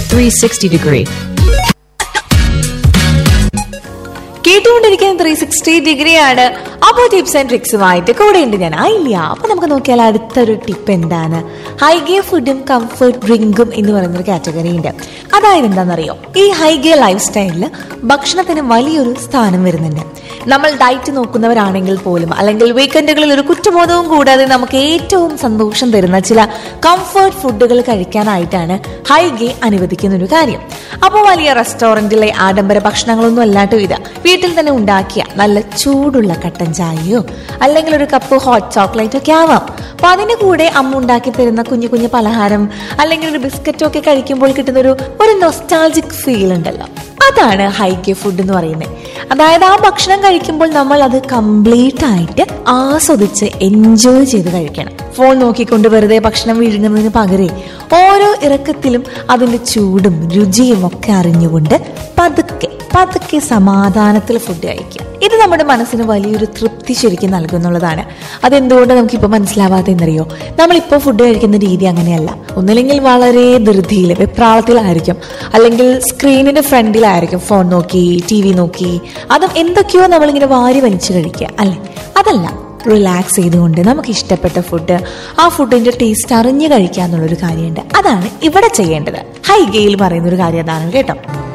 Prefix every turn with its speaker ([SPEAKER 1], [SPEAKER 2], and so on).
[SPEAKER 1] 360 degree.
[SPEAKER 2] കേട്ടുകൊണ്ടിരിക്കുന്ന three sixty degree ആണ് അപ്പോൾ ടിപ്സ് ആൻഡ് ട്രിക്സുമായിട്ട് കൂടെ ഉണ്ട് ഞാൻ ആയില്ല അപ്പൊ നമുക്ക് നോക്കിയാൽ അടുത്തൊരു ടിപ്പ് എന്താണ് ഹൈഗേ ഫുഡും കംഫർട്ട് ഡ്രിങ്കും എന്ന് പറയുന്നൊരു കാറ്റഗറി ഉണ്ട് അതായത് എന്താണെന്നറിയോ ഈ ഹൈഗേ ലൈഫ് സ്റ്റൈലിൽ ഭക്ഷണത്തിന് വലിയൊരു സ്ഥാനം വരുന്നുണ്ട് നമ്മൾ ഡയറ്റ് നോക്കുന്നവരാണെങ്കിൽ പോലും അല്ലെങ്കിൽ വീക്കെൻഡുകളിൽ ഒരു കുറ്റബോധവും കൂടാതെ നമുക്ക് ഏറ്റവും സന്തോഷം തരുന്ന ചില കംഫർട്ട് ഫുഡുകൾ കഴിക്കാനായിട്ടാണ് ഹൈഗേ അനുവദിക്കുന്ന ഒരു കാര്യം അപ്പോൾ വലിയ റെസ്റ്റോറൻറ്റിലെ ആഡംബര ഭക്ഷണങ്ങളൊന്നും അല്ലാട്ടോ ഇത് വീട്ടിൽ തന്നെ ഉണ്ടാക്കിയ നല്ല ചൂടുള്ള കട്ടൻ ചായയോ അല്ലെങ്കിൽ ഒരു കപ്പ് ഹോട്ട് ചോക്ലേറ്റോ ഒക്കെ ആവാം അപ്പൊ അതിന്റെ കൂടെ അമ്മ ഉണ്ടാക്കി തരുന്ന കുഞ്ഞു കുഞ്ഞു പലഹാരം അല്ലെങ്കിൽ ഒരു ബിസ്ക്കറ്റോ ഒക്കെ കഴിക്കുമ്പോൾ കിട്ടുന്ന ഒരു ഒരു നൊസ്റ്റാൾജിക് ഫീൽ ഉണ്ടല്ലോ അതാണ് ഹൈക്കെ ഫുഡ് എന്ന് പറയുന്നത് അതായത് ആ ഭക്ഷണം കഴിക്കുമ്പോൾ നമ്മൾ അത് കംപ്ലീറ്റ് ആയിട്ട് ആസ്വദിച്ച് എൻജോയ് ചെയ്ത് കഴിക്കണം ഫോൺ നോക്കിക്കൊണ്ട് വെറുതെ ഭക്ഷണം വിഴുങ്ങുന്നതിന് പകരം ഓരോ ഇറക്കത്തിലും അതിന്റെ ചൂടും രുചിയും ഒക്കെ അറിഞ്ഞുകൊണ്ട് പതുക്കെ പതുക്കെ സമാധാനത്തിൽ ഫുഡ് കഴിക്കുക ഇത് നമ്മുടെ മനസ്സിന് വലിയൊരു തൃപ്തി ശരിക്കും നൽകുന്നുള്ളതാണ് അതെന്തുകൊണ്ട് നമുക്കിപ്പോൾ മനസ്സിലാവാതെ എന്നറിയോ നമ്മളിപ്പോൾ ഫുഡ് കഴിക്കുന്ന രീതി അങ്ങനെയല്ല ഒന്നില്ലെങ്കിൽ വളരെ ധൃതിയിൽ വെപ്രാളത്തിലായിരിക്കും അല്ലെങ്കിൽ സ്ക്രീനിന്റെ ഫ്രണ്ടിലായിരിക്കും ഫോൺ നോക്കി ടി വി നോക്കി അതും എന്തൊക്കെയോ നമ്മളിങ്ങനെ വാരി വലിച്ചു കഴിക്കുക അല്ലേ അതല്ല റിലാക്സ് ചെയ്തുകൊണ്ട് നമുക്ക് ഇഷ്ടപ്പെട്ട ഫുഡ് ആ ഫുഡിന്റെ ടേസ്റ്റ് അറിഞ്ഞു കഴിക്കുക എന്നുള്ളൊരു കാര്യമുണ്ട് അതാണ് ഇവിടെ ചെയ്യേണ്ടത് ഹൈഗയിൽ പറയുന്ന ഒരു കാര്യം അതാണ് കേട്ടോ